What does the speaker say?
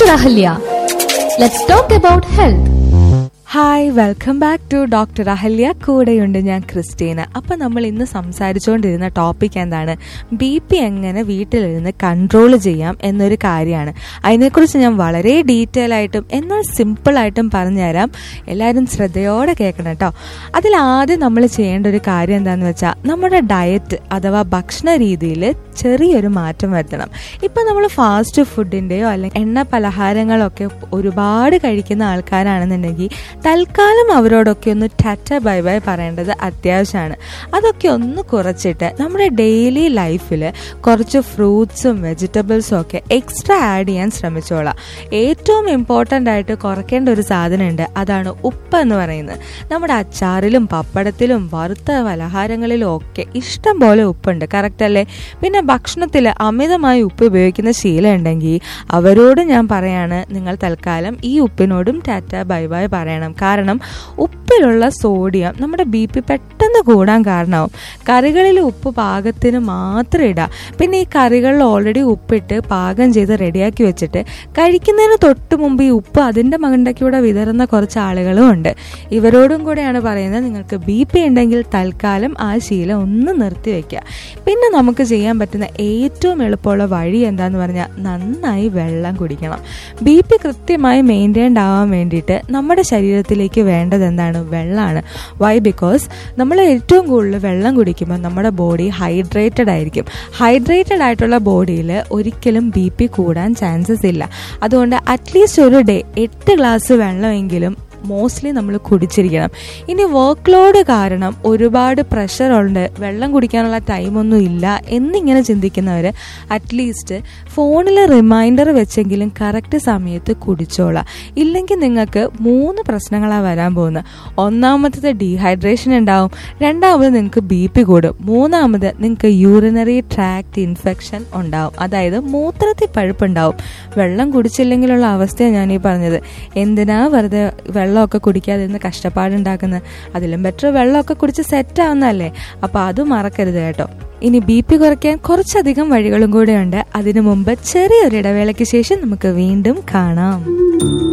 Ahalya. Let's talk about health. Hi welcome back to doctor Ahalya കൂടെയുണ്ട് ഞാൻ ക്രിസ്റ്റീന അപ്പം നമ്മൾ ഇന്ന് സംസാരിച്ചുകൊണ്ടിരുന്ന ടോപ്പിക് എന്താണ് ബി പി എങ്ങനെ വീട്ടിലിരുന്ന് കൺട്രോൾ ചെയ്യാം എന്നൊരു കാര്യമാണ് അതിനെക്കുറിച്ച് ഞാൻ വളരെ ഡീറ്റെയിൽ ആയിട്ടും എന്നാൽ സിമ്പിളായിട്ടും പറഞ്ഞുതരാം എല്ലാവരും ശ്രദ്ധയോടെ കേൾക്കണം കേട്ടോ അതിലാദ്യം നമ്മൾ ചെയ്യേണ്ട ഒരു കാര്യം എന്താണെന്ന് വെച്ചാൽ നമ്മുടെ ഡയറ്റ് അഥവാ ഭക്ഷണ രീതിയിൽ ചെറിയൊരു മാറ്റം വരുത്തണം ഇപ്പം നമ്മൾ ഫാസ്റ്റ് ഫുഡിൻ്റെയോ അല്ലെങ്കിൽ എണ്ണ പലഹാരങ്ങളൊക്കെ ഒരുപാട് കഴിക്കുന്ന ആൾക്കാരാണെന്നുണ്ടെങ്കിൽ തൽക്കാലം അവരോടൊക്കെ ഒന്ന് ടാറ്റ ബൈ ബൈ പറയേണ്ടത് അത്യാവശ്യമാണ് അതൊക്കെ ഒന്ന് കുറച്ചിട്ട് നമ്മുടെ ഡെയിലി ലൈഫിൽ കുറച്ച് ഫ്രൂട്ട്സും വെജിറ്റബിൾസും ഒക്കെ എക്സ്ട്രാ ആഡ് ചെയ്യാൻ ശ്രമിച്ചോളാം ഏറ്റവും ഇമ്പോർട്ടൻ്റ് ആയിട്ട് കുറയ്ക്കേണ്ട ഒരു സാധനമുണ്ട് അതാണ് ഉപ്പ് എന്ന് പറയുന്നത് നമ്മുടെ അച്ചാറിലും പപ്പടത്തിലും വറുത്ത പലഹാരങ്ങളിലും ഒക്കെ ഇഷ്ടം പോലെ ഉപ്പുണ്ട് കറക്റ്റ് അല്ലേ പിന്നെ ഭക്ഷണത്തിൽ അമിതമായി ഉപ്പ് ഉപയോഗിക്കുന്ന ശീലം ഉണ്ടെങ്കിൽ അവരോട് ഞാൻ പറയാണ് നിങ്ങൾ തൽക്കാലം ഈ ഉപ്പിനോടും ടാറ്റ ബൈ ബൈ പറയണം കാരണം ഉപ്പിലുള്ള സോഡിയം നമ്മുടെ ബി പി പെട്ടെന്ന് കൂടാൻ കാരണമാവും കറികളിൽ ഉപ്പ് പാകത്തിന് മാത്രം ഇടാം പിന്നെ ഈ കറികളിൽ ഓൾറെഡി ഉപ്പിട്ട് പാകം ചെയ്ത് റെഡിയാക്കി വെച്ചിട്ട് കഴിക്കുന്നതിന് തൊട്ട് മുമ്പ് ഈ ഉപ്പ് അതിൻ്റെ മണ്ടയ്ക്കൂടെ വിതറുന്ന കുറച്ച് ആളുകളും ഉണ്ട് ഇവരോടും കൂടെയാണ് പറയുന്നത് നിങ്ങൾക്ക് ബി പി ഉണ്ടെങ്കിൽ തൽക്കാലം ആ ശീലം ഒന്ന് നിർത്തി വെക്കുക പിന്നെ നമുക്ക് ചെയ്യാൻ പറ്റുന്ന ഏറ്റവും എളുപ്പമുള്ള വഴി എന്താന്ന് പറഞ്ഞാൽ നന്നായി വെള്ളം കുടിക്കണം ബി പി കൃത്യമായി മെയിൻറ്റൈൻഡ് ആവാൻ വേണ്ടിയിട്ട് നമ്മുടെ ശരീരത്തിലേക്ക് വേണ്ടത് എന്താണ് വെള്ളമാണ് വൈ ബിക്കോസ് നമ്മൾ ഏറ്റവും കൂടുതൽ വെള്ളം കുടിക്കുമ്പോൾ നമ്മുടെ ബോഡി ഹൈഡ്രേറ്റഡ് ആയിരിക്കും ഹൈഡ്രേറ്റഡ് ആയിട്ടുള്ള ബോഡിയിൽ ഒരിക്കലും ബി പി കൂടാൻ ചാൻസസ് ഇല്ല അതുകൊണ്ട് അറ്റ്ലീസ്റ്റ് ഒരു ഡേ എട്ട് ഗ്ലാസ് വെള്ളമെങ്കിലും മോസ്റ്റ്ലി നമ്മൾ കുടിച്ചിരിക്കണം ഇനി വർക്ക് ലോഡ് കാരണം ഒരുപാട് പ്രഷർ ഉണ്ട് വെള്ളം കുടിക്കാനുള്ള ടൈമൊന്നും ഇല്ല എന്നിങ്ങനെ ചിന്തിക്കുന്നവർ അറ്റ്ലീസ്റ്റ് ഫോണിൽ റിമൈൻഡർ വെച്ചെങ്കിലും കറക്റ്റ് സമയത്ത് കുടിച്ചോളാം ഇല്ലെങ്കിൽ നിങ്ങൾക്ക് മൂന്ന് പ്രശ്നങ്ങളാണ് വരാൻ പോകുന്നത് ഒന്നാമത്തത് ഡീഹൈഡ്രേഷൻ ഉണ്ടാവും രണ്ടാമത് നിങ്ങൾക്ക് ബി പി കൂടും മൂന്നാമത് നിങ്ങൾക്ക് യൂറിനറി ട്രാക്ട് ഇൻഫെക്ഷൻ ഉണ്ടാവും അതായത് മൂത്രത്തിൽ പഴുപ്പുണ്ടാവും വെള്ളം കുടിച്ചില്ലെങ്കിലുള്ള അവസ്ഥയാണ് ഞാൻ ഈ പറഞ്ഞത് എന്തിനാ വെറുതെ വെള്ളമൊക്കെ കുടിക്കാതെ ഇരുന്ന് കഷ്ടപ്പാടുണ്ടാക്കുന്നത് അതിലും ബെറ്റർ വെള്ളമൊക്കെ കുടിച്ച് സെറ്റ് ആവുന്നതല്ലേ അപ്പോൾ അത് മറക്കരുത് കേട്ടോ ഇനി ബി പി കുറയ്ക്കാൻ കുറച്ചധികം വഴികളും കൂടെയുണ്ട് അതിനു മുമ്പ് ചെറിയൊരു ഇടവേളയ്ക്ക് ശേഷം നമുക്ക് വീണ്ടും കാണാം